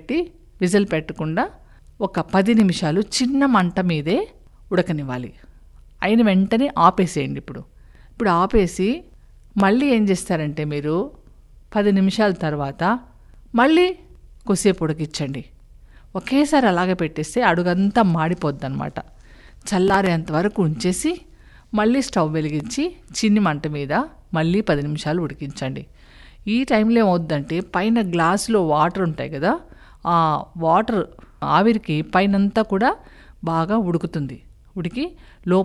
పెట్టి విజిల్ పెట్టకుండా ఒక పది నిమిషాలు చిన్న మంట మీదే ఉడకనివ్వాలి అయిన వెంటనే ఆపేసేయండి ఇప్పుడు ఇప్పుడు ఆపేసి మళ్ళీ ఏం చేస్తారంటే మీరు పది నిమిషాల తర్వాత మళ్ళీ కొద్దిసేపు ఉడికించండి ఒకేసారి అలాగే పెట్టేస్తే అడుగంతా మాడిపోద్ది అనమాట చల్లారేంత వరకు ఉంచేసి మళ్ళీ స్టవ్ వెలిగించి చిన్ని మంట మీద మళ్ళీ పది నిమిషాలు ఉడికించండి ఈ టైంలో ఏమవుద్దంటే పైన గ్లాసులో వాటర్ ఉంటాయి కదా ఆ వాటర్ ఆవిరికి పైనంతా కూడా బాగా ఉడుకుతుంది ఉడికి లోపల